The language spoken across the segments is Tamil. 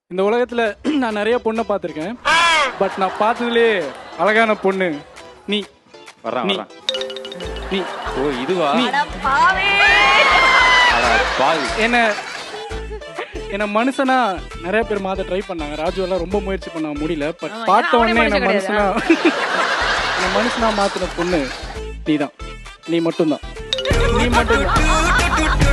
இந்த உலகத்துல நான் நிறைய பொண்ணை பார்த்துருக்கேன் பட் நான் பார்த்ததுலே அழகான பொண்ணு நீ வர்றான் நீ. வர்றான் நீ ஓ இதுவா நீ அட, பாவி என்ன என்ன மனுஷனா நிறைய பேர் மாத்த ட்ரை பண்ணாங்க ராஜு எல்லாம் ரொம்ப முயற்சி பண்ணாங்க முடியல பட் ஆமா, பார்த்த ஏன்னா அவனே உடனே என்ன மனுஷன் மனுஷனா என்ன மனுஷனா மாத்தின பொண்ணு நீதான் நீ மட்டும்தான் நீ மட்டும்தான்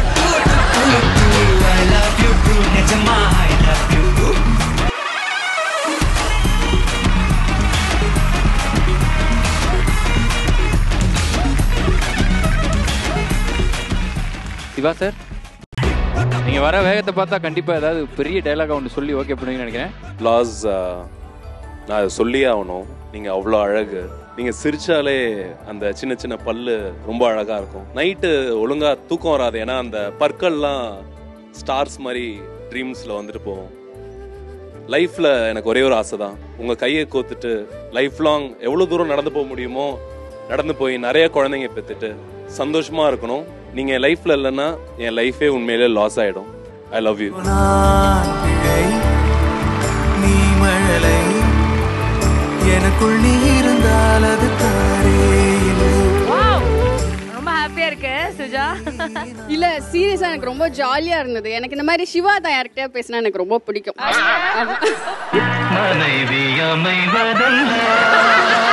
சிவா சார் நீங்க வர வேகத்தை பார்த்தா கண்டிப்பா ஏதாவது பெரிய டைலாக ஒன்று சொல்லி ஓகே பண்ணுவீங்கன்னு நினைக்கிறேன் லாஸ் நான் அதை சொல்லியே ஆகணும் நீங்கள் அவ்வளோ அழகு நீங்கள் சிரிச்சாலே அந்த சின்ன சின்ன பல்லு ரொம்ப அழகாக இருக்கும் நைட்டு ஒழுங்காக தூக்கம் வராது ஏன்னா அந்த பற்கள்லாம் ஸ்டார்ஸ் மாதிரி ட்ரீம்ஸில் வந்துட்டு போகும் லைஃப்பில் எனக்கு ஒரே ஒரு ஆசை தான் உங்கள் கையை கோத்துட்டு லைஃப் லாங் எவ்வளோ தூரம் நடந்து போக முடியுமோ நடந்து போய் நிறைய குழந்தைங்க பெற்றுட்டு சந்தோஷமாக இருக்கணும் நீங்கள் என் லைஃப்பில் இல்லைன்னா என் லைஃபே உண்மையிலே லாஸ் ஆகிடும் ஐ லவ் யூ நான் பிழை, நீ மழலை எனக்குள் நீ இருந்தால் அது தாரே இல்லை. ரொம்ப ஹாப்பியா இருக்கு சுஜா இல்ல சீரியஸா எனக்கு ரொம்ப ஜாலியா இருந்தது எனக்கு இந்த மாதிரி சிவா தான் யார்கிட்டயா பேசினா எனக்கு ரொம்ப பிடிக்கும் ஆமா. மனைவி அமைவதல்ல